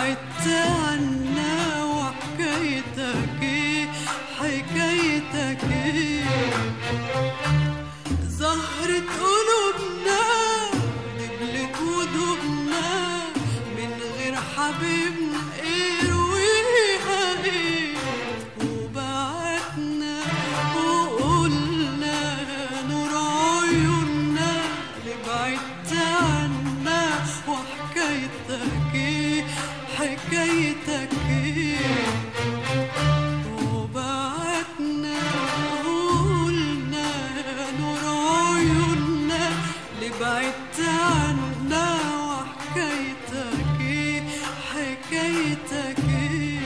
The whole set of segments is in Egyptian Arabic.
بعدت عنا وحكايتك ايه حكايتك ايه زهرة قلوبنا دبلت ودوبنا من غير حبيبنا ارويها ايه وبعتنا وقلنا نور عيوننا اللي بعدت عنا وحكايتك ايه حكايتك ايه وبعتنا قلنا نور عيوننا اللي بعدت عنا وحكايتك ايه حكايتك ايه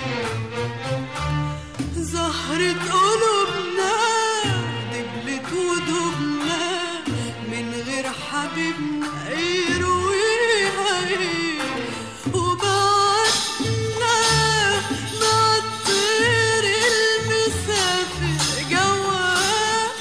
زهرة قلوبنا دبلت ودوبنا من غير حبيبنا يرويها ايه وبعتنا مع الطير المسافر جواه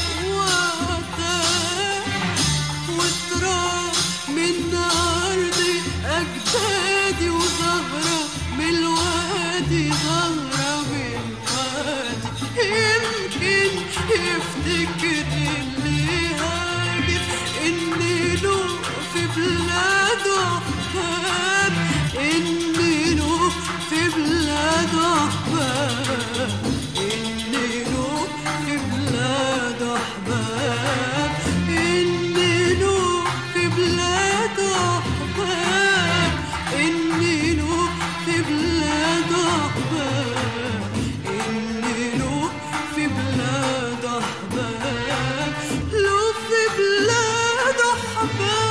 وعداه وتراب من أرضي أجدادي وزهرة من الوادي زهرة من الوادي يمكن يفتكر اللي هاجر إني له في بلاده أحباب إني له في بلاده أحباب إني له في بلاده أحباب إني له في بلاده أحباب إني له في بلاده أحباب إني له في بلاده أحباب له في بلاده أحباب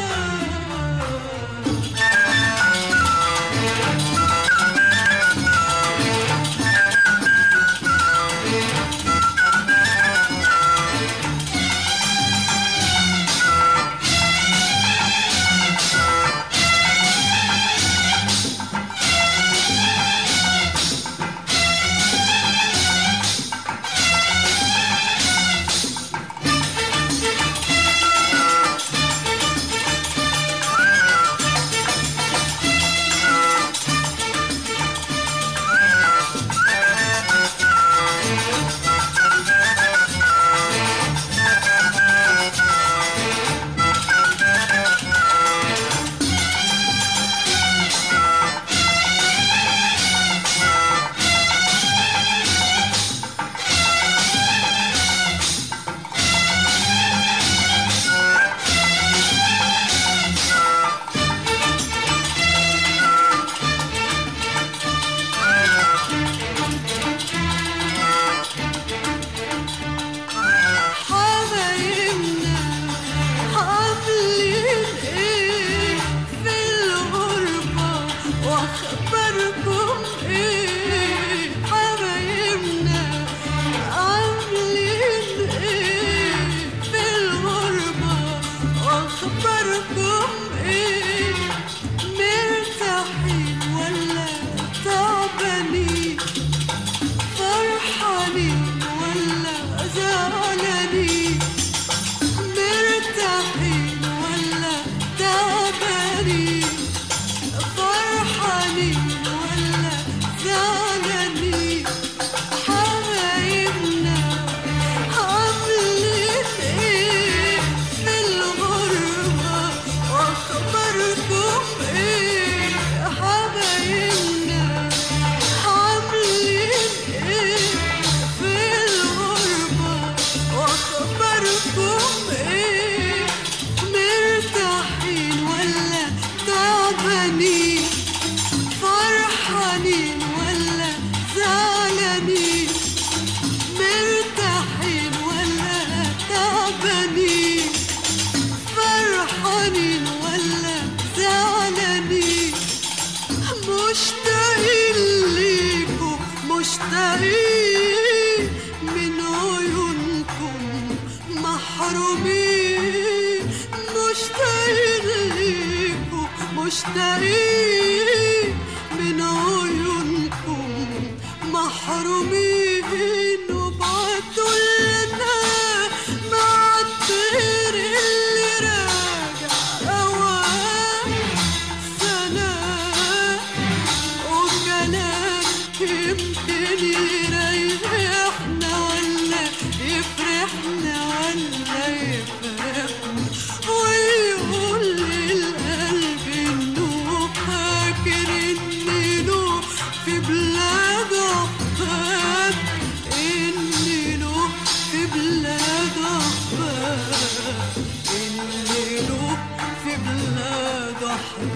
حبايبنا عاملين ايه في الغربة واخباركم ايه حبايبنا عاملين ايه في الغربة واخباركم ايه مرتاحين ولا تعبانين فرحانين ولا زعلانين مرتاحين ولا تعبانين فرحانين ولا زعلانين حبايبنا عاملين ايه في الغربة واخباركم ايه حبايبنا عاملين ايه في الغربة واخباركم ايه مرتاحين ولا تعبانين فرحانين ولا زعلانين مرتاحين ولا تعبانين فرحانين ولا زعلانين مشتاقين ليكوا مشتاقين من عيونكم محرومين مشتاقين ليكوا مشتاقين من عيونكم يريحنا ولا يفرحنا ولا يفرحنا ويقول للقلب انه فاكر ان له في بلاد احباب ان له في بلاد احباب ان له في بلاد احباب